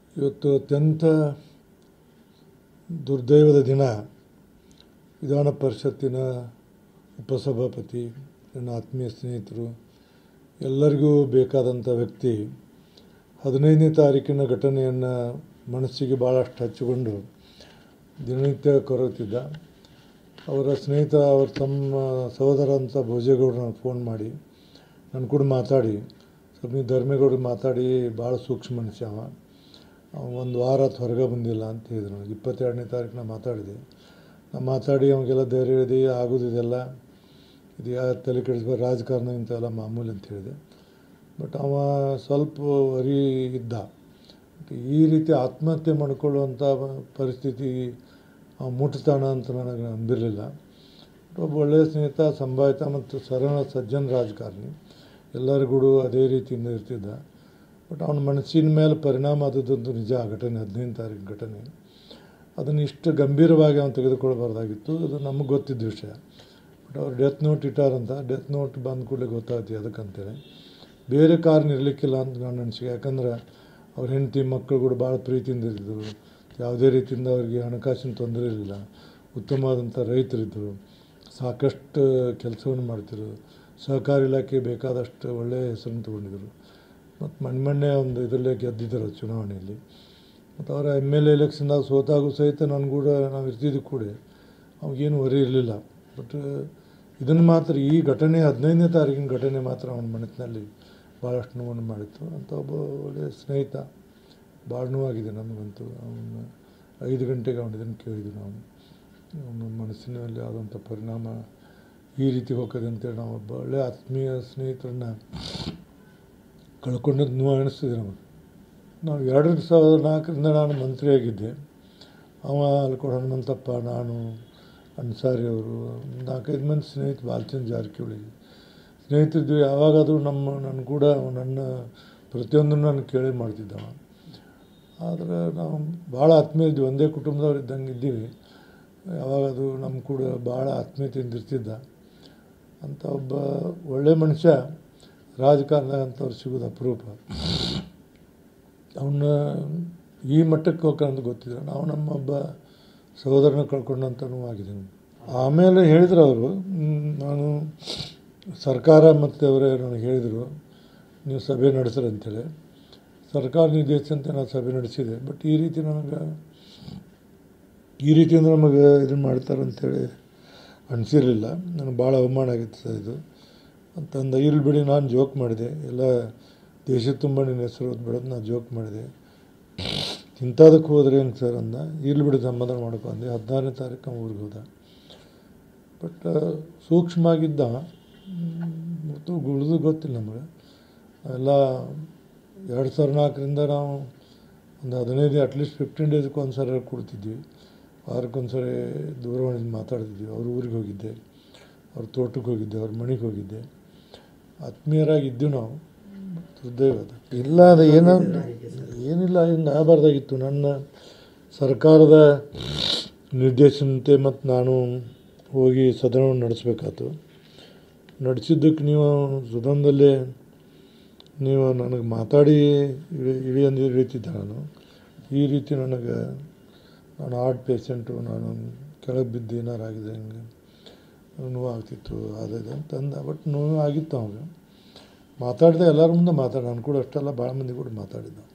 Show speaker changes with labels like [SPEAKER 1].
[SPEAKER 1] ಇವತ್ತು ಅತ್ಯಂತ ದುರ್ದೈವದ ದಿನ ವಿಧಾನ ಪರಿಷತ್ತಿನ ಉಪಸಭಾಪತಿ ನನ್ನ ಆತ್ಮೀಯ ಸ್ನೇಹಿತರು ಎಲ್ಲರಿಗೂ ಬೇಕಾದಂಥ ವ್ಯಕ್ತಿ ಹದಿನೈದನೇ ತಾರೀಕಿನ ಘಟನೆಯನ್ನು ಮನಸ್ಸಿಗೆ ಭಾಳಷ್ಟು ಹಚ್ಚಿಕೊಂಡು ದಿನನಿತ್ಯ ಕೊರಗುತ್ತಿದ್ದ ಅವರ ಸ್ನೇಹಿತ ಅವ್ರ ತಮ್ಮ ಸಹೋದರ ಅಂತ ಭೋಜೇಗೌಡರು ನನಗೆ ಫೋನ್ ಮಾಡಿ ನನ್ನ ಕೂಡ ಮಾತಾಡಿ ಸ್ವಲ್ಪ ನೀವು ಧರ್ಮೇಗೌಡರು ಮಾತಾಡಿ ಭಾಳ ಸೂಕ್ಷ್ಮ ಮನುಷ್ಯ ಅವ ಅವ ಒಂದು ವಾರ ಆತು ಹೊರಗೆ ಬಂದಿಲ್ಲ ಅಂತ ಹೇಳಿದ್ರು ನನಗೆ ಇಪ್ಪತ್ತೆರಡನೇ ತಾರೀಕು ನಾ ಮಾತಾಡಿದೆ ನಾ ಮಾತಾಡಿ ಅವನಿಗೆಲ್ಲ ಧೈರ್ಯ ಹೇಳಿದೆ ಆಗೋದು ಇದೆಲ್ಲ ಇದು ಯಾರು ತಲೆ ಕೆಡಿಸ್ಬಾರ ರಾಜಕಾರಣ ಇಂಥವೆಲ್ಲ ಮಾಮೂಲಿ ಅಂತ ಹೇಳಿದೆ ಬಟ್ ಅವ ಸ್ವಲ್ಪ ವರಿ ಇದ್ದ ಬಟ್ ಈ ರೀತಿ ಆತ್ಮಹತ್ಯೆ ಮಾಡಿಕೊಳ್ಳುವಂಥ ಪರಿಸ್ಥಿತಿ ಅವ ಮುಟ್ತಾನ ಅಂತ ನನಗೆ ನಂಬಿರಲಿಲ್ಲ ಒಬ್ಬ ಒಳ್ಳೆಯ ಸ್ನೇಹಿತ ಸಂಭಾವಿತ ಮತ್ತು ಸರಳ ಸಜ್ಜನ ರಾಜಕಾರಣಿ ಎಲ್ಲರಿಗೂ ಅದೇ ರೀತಿಯಿಂದ ಇರ್ತಿದ್ದ ಬಟ್ ಅವನ ಮನಸ್ಸಿನ ಮೇಲೆ ಪರಿಣಾಮ ಆದದ್ದಂತೂ ನಿಜ ಆ ಘಟನೆ ಹದಿನೈದು ತಾರೀಕು ಘಟನೆ ಅದನ್ನು ಇಷ್ಟು ಗಂಭೀರವಾಗಿ ಅವನು ತೆಗೆದುಕೊಳ್ಬಾರ್ದಾಗಿತ್ತು ಅದು ನಮಗೆ ಗೊತ್ತಿದ್ದ ವಿಷಯ ಬಟ್ ಅವ್ರು ಡೆತ್ ನೋಟ್ ಇಟ್ಟಾರಂತ ಡೆತ್ ನೋಟ್ ಬಂದ ಕೂಡಲೇ ಗೊತ್ತಾಯ್ತು ಅದಕ್ಕಂತೇಳಿ ಬೇರೆ ಕಾರಣ ಇರಲಿಕ್ಕಿಲ್ಲ ಅಂತ ನನ್ನ ಅನಿಸಿಕೆ ಯಾಕಂದ್ರೆ ಅವ್ರ ಹೆಂಡತಿ ಮಕ್ಕಳು ಕೂಡ ಭಾಳ ಪ್ರೀತಿಯಿಂದ ಇದ್ದರು ಯಾವುದೇ ರೀತಿಯಿಂದ ಅವರಿಗೆ ಹಣಕಾಸಿನ ತೊಂದರೆ ಇರಲಿಲ್ಲ ಉತ್ತಮವಾದಂಥ ರೈತರಿದ್ದರು ಸಾಕಷ್ಟು ಕೆಲಸವನ್ನು ಮಾಡ್ತಿದ್ರು ಸಹಕಾರ ಇಲಾಖೆ ಬೇಕಾದಷ್ಟು ಒಳ್ಳೆಯ ಹೆಸರನ್ನು ತೊಗೊಂಡಿದ್ರು ಮತ್ತು ಮೊನ್ನೆ ಮೊನ್ನೆ ಒಂದು ಇದರಲ್ಲೇ ಗೆದ್ದಿದ್ದರು ಚುನಾವಣೆಯಲ್ಲಿ ಮತ್ತು ಅವರ ಎಮ್ ಎಲ್ ಎ ಎಲೆಕ್ಷನ್ದಾಗ ಸೋತಾಗೂ ಸಹಿತ ನನಗೂಡ ನಾವು ಇರ್ತಿದ್ದವು ಕೂಡ ಅವಾಗೇನು ವರಿ ಇರಲಿಲ್ಲ ಬಟ್ ಇದನ್ನು ಮಾತ್ರ ಈ ಘಟನೆ ಹದಿನೈದನೇ ತಾರೀಕಿನ ಘಟನೆ ಮಾತ್ರ ಅವನ ಮನಸ್ಸಿನಲ್ಲಿ ಭಾಳಷ್ಟು ನೋವನ್ನು ಮಾಡಿತ್ತು ಅಂತ ಒಬ್ಬ ಒಳ್ಳೆಯ ಸ್ನೇಹಿತ ಭಾಳ ನೋವಾಗಿದೆ ನಮಗಂತೂ ಅವನು ಐದು ಗಂಟೆಗೆ ಅವನು ಇದನ್ನು ಕೇಳಿದ್ವಿ ನಾವು ಅವನ ಮನಸ್ಸಿನಲ್ಲಿ ಆದಂಥ ಪರಿಣಾಮ ಈ ರೀತಿ ಹೋಗ್ತದೆ ಅಂತೇಳಿ ನಾವು ಒಬ್ಬ ಒಳ್ಳೆಯ ಆತ್ಮೀಯ ಸ್ನೇಹಿತರನ್ನ ಕಳ್ಕೊಂಡದ್ದು ನೋವು ಅನಿಸ್ತಿದೆ ನಮಗೆ ನಾವು ಎರಡು ಸಾವಿರದ ನಾಲ್ಕರಿಂದ ನಾನು ಮಂತ್ರಿಯಾಗಿದ್ದೆ ಅವ ಅಲ್ಕೊಡ ಹನುಮಂತಪ್ಪ ನಾನು ಅನ್ಸಾರಿ ಅವರು ನಾಲ್ಕೈದು ಮಂದಿ ಸ್ನೇಹಿತರು ಬಾಲಚಂದ್ರ ಜಾರಕಿಹೊಳಿ ಸ್ನೇಹಿತರಿದ್ವಿ ಯಾವಾಗಾದರೂ ನಮ್ಮ ನನ್ನ ಕೂಡ ನನ್ನ ಪ್ರತಿಯೊಂದನ್ನು ನಾನು ಕೇಳಿ ಮಾಡ್ತಿದ್ದವ ಆದರೆ ನಾವು ಭಾಳ ಆತ್ಮೀಯ ಇದ್ವಿ ಒಂದೇ ಕುಟುಂಬದವ್ರು ಇದ್ದಂಗೆ ಇದ್ದೀವಿ ಯಾವಾಗದು ನಮ್ಮ ಕೂಡ ಭಾಳ ಆತ್ಮೀಯತೆಯಿಂದ ಇರ್ತಿದ್ದ ಅಂಥ ಒಬ್ಬ ಒಳ್ಳೆಯ ಮನುಷ್ಯ ರಾಜಕಾರಣದಾಗ ಅಂಥವ್ರು ಸಿಗೋದು ಅಪರೂಪ ಅವನ್ನ ಈ ಮಟ್ಟಕ್ಕೆ ಹೋಗ್ಕಂತ ಗೊತ್ತಿಲ್ಲ ನಾವು ನಮ್ಮೊಬ್ಬ ಸಹೋದರನ ಕಳ್ಕೊಂಡಂತನೂ ಆಗಿದೆ ಆಮೇಲೆ ಹೇಳಿದ್ರು ಅವರು ನಾನು ಸರ್ಕಾರ ಮತ್ತು ಅವರೇ ನನಗೆ ಹೇಳಿದರು ನೀವು ಸಭೆ ನಡೆಸ್ರಿ ಅಂತೇಳಿ ಸರ್ಕಾರ ನಿರ್ದೇಶಿಸಂತೆ ನಾನು ಸಭೆ ನಡೆಸಿದೆ ಬಟ್ ಈ ರೀತಿ ನನಗೆ ಈ ರೀತಿಯಿಂದ ನಮಗೆ ಇದನ್ನು ಮಾಡ್ತಾರೆ ಅಂತೇಳಿ ಅನಿಸಿರಲಿಲ್ಲ ನನಗೆ ಭಾಳ ಅವಮಾನ ಆಗಿತ್ತು ಸರ್ ಇದು ಅಂತಂದು ಇರ್ಲಿ ಬಿಡಿ ನಾನು ಜೋಕ್ ಮಾಡಿದೆ ಎಲ್ಲ ದೇಶ ತುಂಬ ನಿನ್ನ ಹೆಸರು ಬಿಡೋದು ನಾನು ಜೋಕ್ ಮಾಡಿದೆ ಇಂಥದಕ್ಕೆ ಹೋದ್ರೆ ಏನು ಸರ್ ಅಂದ ಇರ್ಲಿ ಬಿಡಿ ಸಮಾಧಾನ ಮಾಡ್ಕೊ ಅಂದೆ ಹದಿನಾರನೇ ತಾರೀಕು ಅವ್ನು ಊರಿಗೆ ಹೋದ ಬಟ್ ಸೂಕ್ಷ್ಮವಾಗಿದ್ದ ಮತ್ತು ಉಳಿದು ಗೊತ್ತಿಲ್ಲ ನಮಗೆ ಎಲ್ಲ ಎರಡು ಸಾವಿರದ ನಾಲ್ಕರಿಂದ ನಾವು ಒಂದು ಹದಿನೈದು ಅಟ್ಲೀಸ್ಟ್ ಫಿಫ್ಟೀನ್ ಡೇಸ್ಗೆ ಒಂದು ಸರಿ ಕೊಡ್ತಿದ್ವಿ ವಾರಕ್ಕೊಂದು ಸರಿ ದೂರವಾಣಿಯಿಂದ ಮಾತಾಡ್ತಿದ್ವಿ ಅವ್ರ ಊರಿಗೆ ಹೋಗಿದ್ದೆ ಅವ್ರ ತೋಟಕ್ಕೆ ಹೋಗಿದ್ದೆ ಅವ್ರ ಮನೆಗೆ ಹೋಗಿದ್ದೆ ಆತ್ಮೀಯರಾಗಿದ್ದೀವಿ ನಾವು ದುರ್ದೈವದ ಇಲ್ಲ ಅದು ಏನೋ ಏನಿಲ್ಲ ಹಿಂಗೆ ಆಗಬಾರ್ದಾಗಿತ್ತು ನನ್ನ ಸರ್ಕಾರದ ನಿರ್ದೇಶನತೆ ಮತ್ತು ನಾನು ಹೋಗಿ ಸದನವನ್ನು ನಡೆಸಬೇಕಾಯ್ತು ನಡೆಸಿದ್ದಕ್ಕೆ ನೀವು ಸದನದಲ್ಲೇ ನೀವು ನನಗೆ ಮಾತಾಡಿ ಇಳಿ ಇಳಿ ಅಂದು ಇಳಿತಿದ್ದೆ ನಾನು ಈ ರೀತಿ ನನಗೆ ನಾನು ಹಾರ್ಟ್ ಪೇಷಂಟು ನಾನು ಕೆಳಗೆ ಬಿದ್ದು ಏನಾರು ಆಗಿದೆ ಹಿಂಗೆ ನೋವು ಆಗ್ತಿತ್ತು ಅದಿದೆ ಅಂತಂದ ಬಟ್ ನೋವು ಆಗಿತ್ತು ಅವಾಗ ಮಾತಾಡಿದೆ ಎಲ್ಲರ ಮುಂದೆ ಮಾತಾಡ ನಾನು ಕೂಡ ಅಷ್ಟೆಲ್ಲ ಭಾಳ ಮಂದಿ ಕೂಡ ಮಾತಾಡಿದ್ದ